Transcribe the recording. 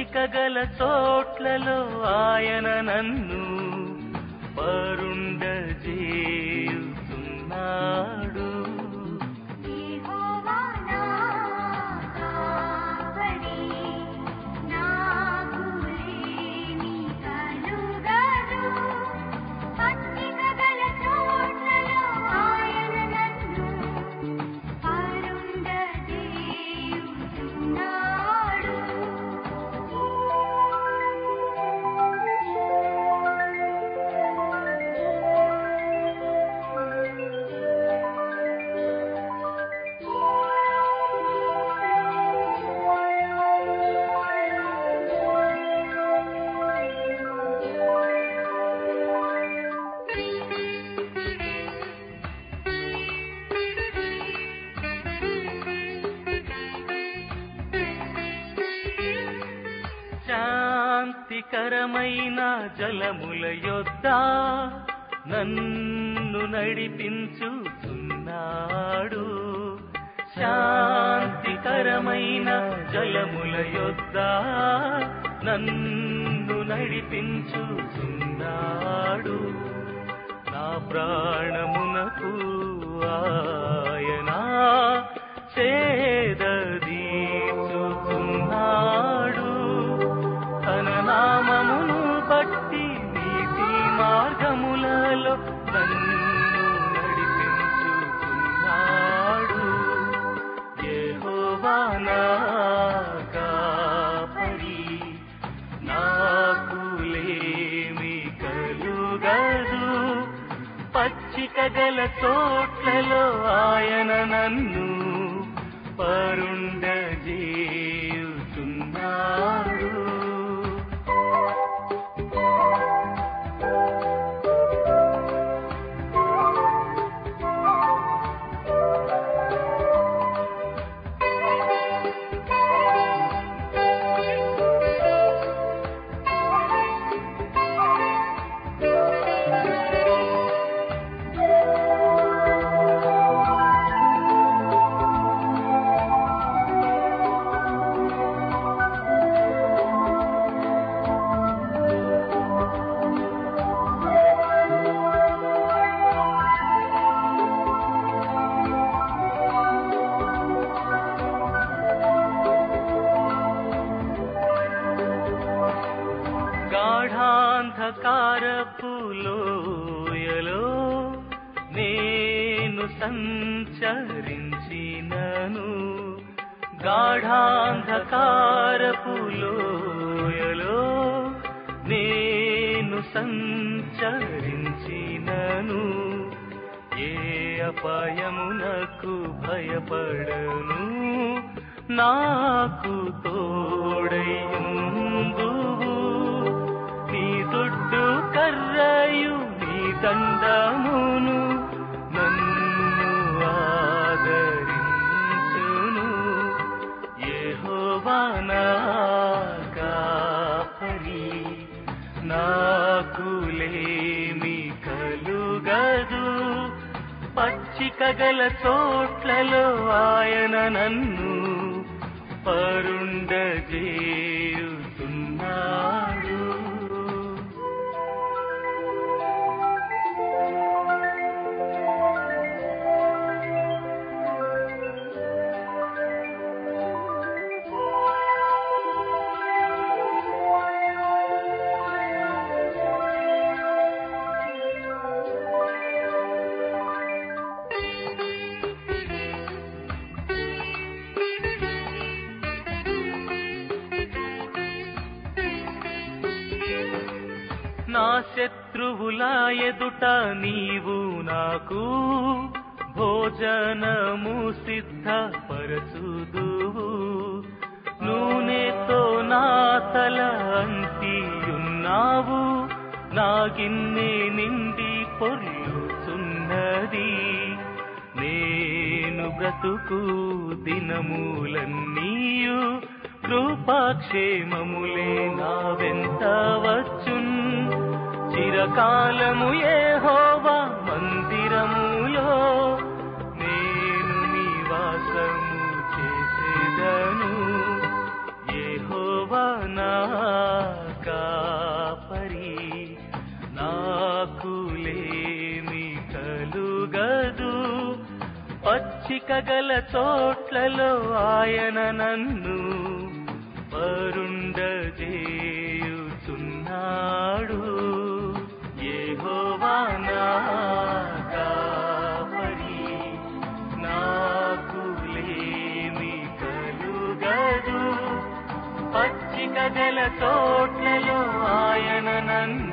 పచ్చిక గల చోట్లలో ఆయన నన్ను పరుండజేయుతున్నాడు యెహోవా నా కాపరి నాకు లేమి కలుగదు పచ్చిక గల చోట్లలో ఆయన నన్ను శాంతికరమైన జలముల యొద్ద నన్ను నడిపించుచున్నాడు శాంతికరమైన జలముల యొద్ద నన్ను నడిపించుచున్నాడు నా ప్రాణమునకు ఆయన సేదీచుచున్నాడు తన నామమును బట్టి నీతి మార్గములలో నన్ను నడిపించుచున్నాడు యెహోవా నా కాపరి నాకు లేమి కలుగదు పచ్చిక గల చోట్లలో ఆయన నన్ను పరుండజేయుచున్నాడు గాఢాంధకారపు లోయలో నేను సంచరించినను గాఢాంధకారపు లోయలో నేను సంచరించినను ఏ అపాయమునకు భయపడను నాకు తోడయుందువు నీ దుడ్డు కర్రయు నీ దండమును నన్ను ఆదరించును యెహోవా నా కాపరి నాకు లేమి కలుగదు పచ్చిక గల చోట్లలో ఆయన నన్ను పరుండజేయుతున్నాడు నా శత్రువుల ఎదుట నీవు నాకు భోజనము సిద్ధపరచుదువు నూనెతో నా తల అంటియున్నావు నా గిన్నె నిండి పొర్లుచున్నది నేను బ్రతుకు దినములన్నీయు కృపాక్షేమములే నా వెంట వచ్చున్ చిరకాలము యెహోవా మందిరములో నేను నివాసము చేసేదను యెహోవా నా పచ్చిక గల చోట్లలో ఆయన నన్ను పరుండజేయుచున్నాడు యెహోవా నా కాపరి నాకు లేమి కలుగదు పచ్చిక గల చోట్లలో ఆయన నన్ను